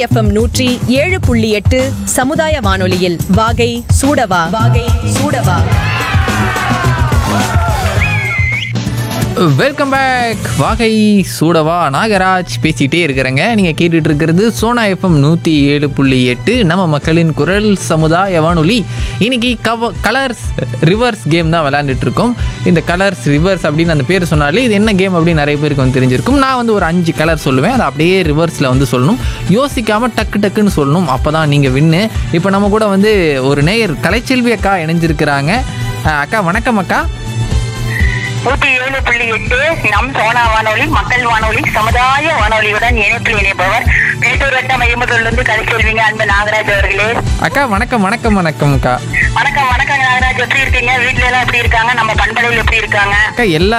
FM நூற்றி ஏழு புள்ளி எட்டு சமுதாய வானொலியில் வாகை சூடவா வாகை சூடவா வெல்கம் பேக் வாகை சூடவா நாகராஜ் பேசிகிட்டே இருக்கிறேங்க நீங்கள் கேட்டுட்டு இருக்கிறது சோனா எஃப்எம் நூற்றி ஏழு புள்ளி எட்டு நம்ம மக்களின் குரல் சமுதாய வானொலி இன்னைக்கு கவ கலர்ஸ் ரிவர்ஸ் கேம் தான் விளையாண்டுட்டு இருக்கோம் இந்த கலர்ஸ் ரிவர்ஸ் அப்படின்னு அந்த பேர் சொன்னாலே இது என்ன கேம் அப்படின்னு நிறைய பேருக்கு வந்து தெரிஞ்சிருக்கும் நான் வந்து ஒரு அஞ்சு கலர் சொல்லுவேன் அதை அப்படியே ரிவர்ஸில் வந்து சொல்லணும் யோசிக்காமல் டக்கு டக்குன்னு சொல்லணும் அப்போ தான் நீங்கள் வின்னு இப்போ நம்ம கூட வந்து ஒரு நேயர் கலைச்செல்வி அக்கா இணைஞ்சிருக்கிறாங்க அஹ் அக்கா வணக்கம் அக்கா நூத்தி ஏழு புள்ளி எட்டு நம் சோனா வானொலி மக்கள் வானொலி சமுதாய வானொலியுடன் இணைப்பில் இணைப்பவர் மேட்டூர் வட்டம் ஐம்பதுலேருந்து கலைச்செல்விங்க அன்பு நாகராஜ் அவர்களே அக்கா வணக்கம் வணக்கம் வணக்கம் அக்கா வணக்கம் வணக்கம் நாகராஜ் எப்படி இருக்கீங்க வீட்ல எல்லாம் எப்படி இருக்காங்க நம்ம பண்பலையில் எப்படி இருக்காங்க அக்கா எல்லா